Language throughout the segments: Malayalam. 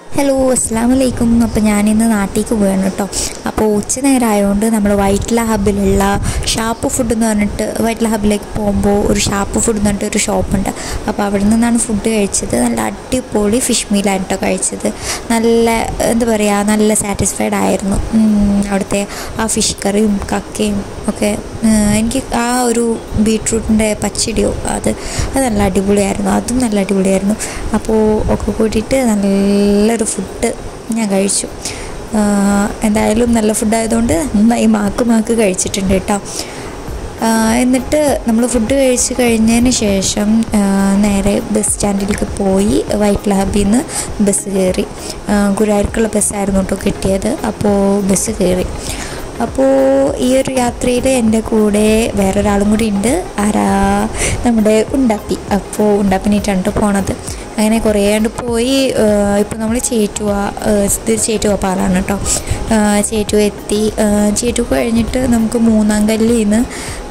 ഹലോ അസ്സാം വലൈക്കും അപ്പോൾ ഞാനിന്ന് നാട്ടിലേക്ക് പോവാണ് കേട്ടോ അപ്പോൾ ഉച്ച നേരം ആയതുകൊണ്ട് നമ്മൾ വൈറ്റ്ല ഹബിലുള്ള ഷാപ്പ് ഫുഡ് എന്ന് പറഞ്ഞിട്ട് വൈറ്റ്ല ഹബിലേക്ക് പോകുമ്പോൾ ഒരു ഷാപ്പ് ഫുഡ് എന്ന് പറഞ്ഞിട്ട് ഒരു ഷോപ്പുണ്ട് അപ്പോൾ അവിടെ നിന്നാണ് ഫുഡ് കഴിച്ചത് നല്ല അടിപൊളി ഫിഷ് മീലാണ് കേട്ടോ കഴിച്ചത് നല്ല എന്താ പറയുക നല്ല സാറ്റിസ്ഫൈഡ് ആയിരുന്നു ഉം, അവിടുത്തെ ആ ഫിഷ് കറിയും കക്കയും ഒക്കെ ഏഹ്, എനിക്ക് ആ ഒരു ബീട്രൂട്ടിൻ്റെ പച്ചടിയോ അത് അത് നല്ല അടിപൊളിയായിരുന്നു അതും നല്ല അടിപൊളിയായിരുന്നു അപ്പോൾ ഒക്കെ കൂട്ടിയിട്ട് നല്ലൊരു ഫുഡ് ഞാൻ കഴിച്ചു ആഹ് എന്തായാലും നല്ല ഫുഡായതുകൊണ്ട് നന്നായി മാക്ക് മാക്ക് കഴിച്ചിട്ടുണ്ട് കേട്ടോ ആഹ് എന്നിട്ട് നമ്മൾ ഫുഡ് കഴിച്ച് കഴിഞ്ഞതിന് ശേഷം ആഹ് നേരെ ബസ് സ്റ്റാൻഡിലേക്ക് പോയി വൈറ്റ് ലാബിൽ നിന്ന് ബസ് കയറി ആഹ് ഗുരുവായൂർക്കുള്ള ബസ്സായിരുന്നു കേട്ടോ കിട്ടിയത് അപ്പോൾ ബസ് കയറി അപ്പോൾ ഈ ഒരു യാത്രയിൽ എൻ്റെ കൂടെ വേറൊരാളും കൂടി ഉണ്ട് ആരാ നമ്മുടെ ഉണ്ടാപ്പി അപ്പോൾ ഉണ്ടാപ്പിനായിട്ടാണ് കേട്ടോ പോണത് അങ്ങനെ കുറേ കണ്ട് പോയി ഇപ്പോൾ നമ്മൾ ചേറ്റുവ ഏഹ് ഇത് ചേറ്റുവ പാലാണ് കേട്ടോ ഏഹ് ചേറ്റുവ എത്തി ഏഹ് ചേറ്റുവ കഴിഞ്ഞിട്ട് നമുക്ക് മൂന്നാം കല്ലിൽ നിന്ന്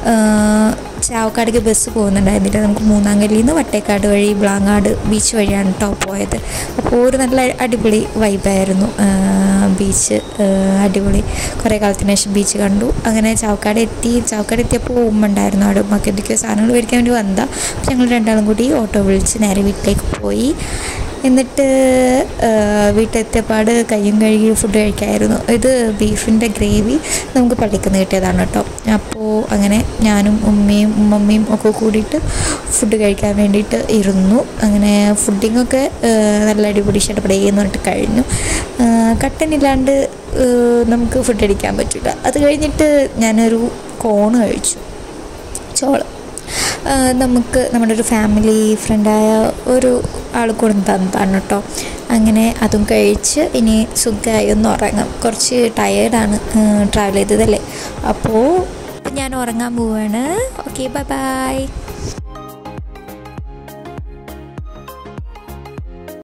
ചാവക്കാടേക്ക് ബസ് പോകുന്നുണ്ടായിരുന്നില്ല നമുക്ക് മൂന്നാം കല്ലിൽ നിന്ന് വട്ടേക്കാട് വഴി ബ്ലാങ്ങാട് ബീച്ച് വഴിയാണ് കേട്ടോ പോയത് അപ്പോൾ ഒരു നല്ല അടിപൊളി വൈബായിരുന്നു ബീച്ച് അടിപൊളി കുറേ കാലത്തിന് ശേഷം ബീച്ച് കണ്ടു അങ്ങനെ ചാവക്കാട് എത്തി ചാവക്കാട് എത്തിയപ്പോൾ ഉമ്മ ഉണ്ടായിരുന്നു അവിടെ ഉമ്മക്ക് എന്തൊക്കെയോ സാധനങ്ങൾ മേടിക്കാൻ വേണ്ടി വന്നതാ അപ്പോൾ ഞങ്ങൾ രണ്ടാളും കൂടി ഓട്ടോ വിളിച്ച് നേരെ വീട്ടിലേക്ക് പോയി എന്നിട്ട് വീട്ടിലെത്തിയപ്പാട് കയ്യും കഴുകി ഫുഡ് കഴിക്കായിരുന്നു ഇത് ബീഫിൻ്റെ ഗ്രേവി നമുക്ക് പള്ളിക്കുന്ന കിട്ടിയതാണ് കേട്ടോ അപ്പോൾ അങ്ങനെ ഞാനും ഉമ്മയും ഉമ്മമ്മയും ഒക്കെ കൂടിയിട്ട് ഫുഡ് കഴിക്കാൻ വേണ്ടിയിട്ട് ഇരുന്നു അങ്ങനെ ഫുഡിങ്ങൊക്കെ നല്ല അടിപൊളി ഷട്ടപ്പടയെന്ന് പറഞ്ഞിട്ട് കഴിഞ്ഞു കട്ടനില്ലാണ്ട് നമുക്ക് ഫുഡ് അടിക്കാൻ പറ്റില്ല അത് കഴിഞ്ഞിട്ട് ഞാനൊരു കോണ് കഴിച്ചു ചോളം ആ, നമുക്ക് നമ്മുടെ ഒരു ഫാമിലി ഫ്രണ്ടായ ഒരു ആൾ കൊടുത്ത് തന്നതാണ് കേട്ടോ അങ്ങനെ അതും കഴിച്ച് ഇനി സുഖമായി ഒന്ന് ഉറങ്ങാം കുറച്ച് ടയേർഡാണ് ട്രാവൽ ചെയ്തതല്ലേ അപ്പോൾ ഞാൻ ഉറങ്ങാൻ പോവാണ് ഓക്കെ ബൈ ബൈ